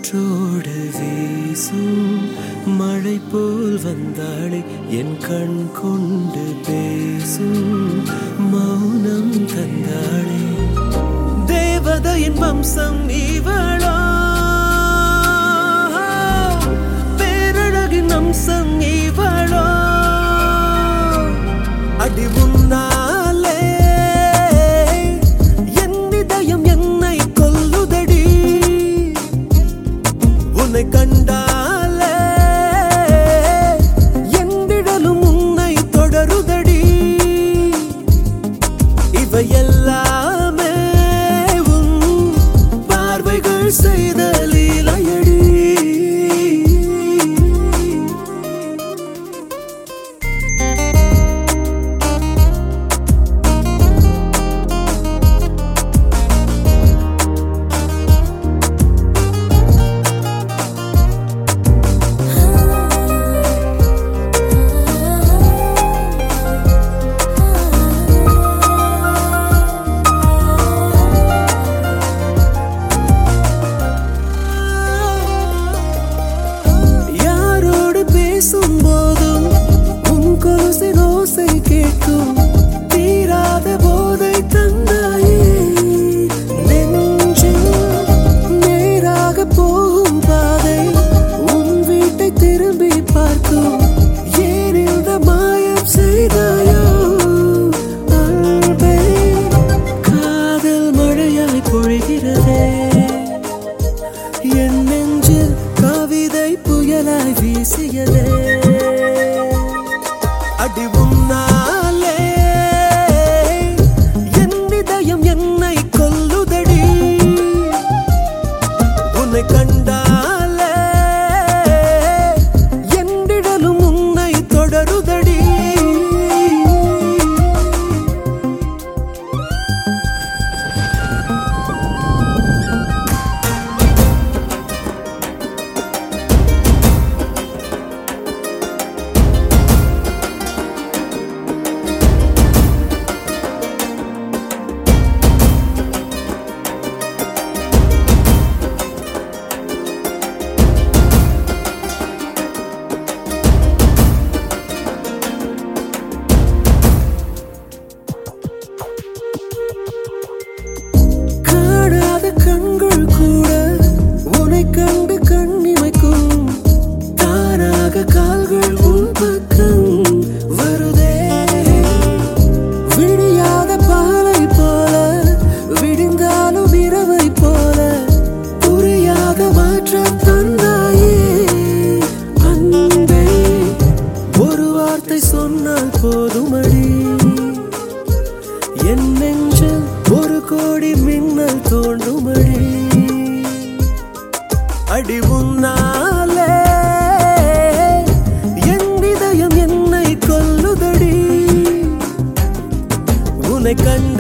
காற்றோடு வீசும் மழை போல் வந்தாளே என் கண் கொண்டு பேசும் மௌனம் தந்தாளே தேவதையின் வம்சம் இவளோ பேரழகின் அம்சம் இவளோ அடி முன்னாலே என் இதயம் என்னை கொல்லுதடி உன்னை கண்டாலே என் விடலும் உன்னை தொடருதடி இவை எல்லாமே உன் பார்வைகள் செய்த லீலையடி யாரோடு பேசும் போதும் உன் கொலுசின் ஓசை கேட்கும் தீராத போதை தந்தாயே நெஞ்சில் நேராக போகும் பாதை உன் வீட்டை திரும்பி பார்க்கும் ஏன் இந்த மாயம் செய்தாயோ அன்பே காதல் மழையாய் பொழிகிறதே என் நெஞ்சில் கவிதை புயலாய் வீசியதே அடி உன்னாலே என் இதயம் என்னை கொல்லுதடி உன்னை கண்டாலே என் விடலும் உன்னை தொடருதடி காணாத கண்கள் கூட உன்னை கண்டு கண்ணிமைக்கும் தானாக கால்கள் உன் பக்கம் வருதே விடியாத பாலை போல விடிந்தாலும் இரவை போல புரியாத மாற்றம் தந்தாயே அன்பே ஒரு வார்த்தை சொன்னால் போதுமடி என் நெஞ்சில் ஒரு கோடி மின்னல் தோன்றுமடி அடி உன்னாலே என் இதயம் என்னை கொல்லுதடி உன்னை கண்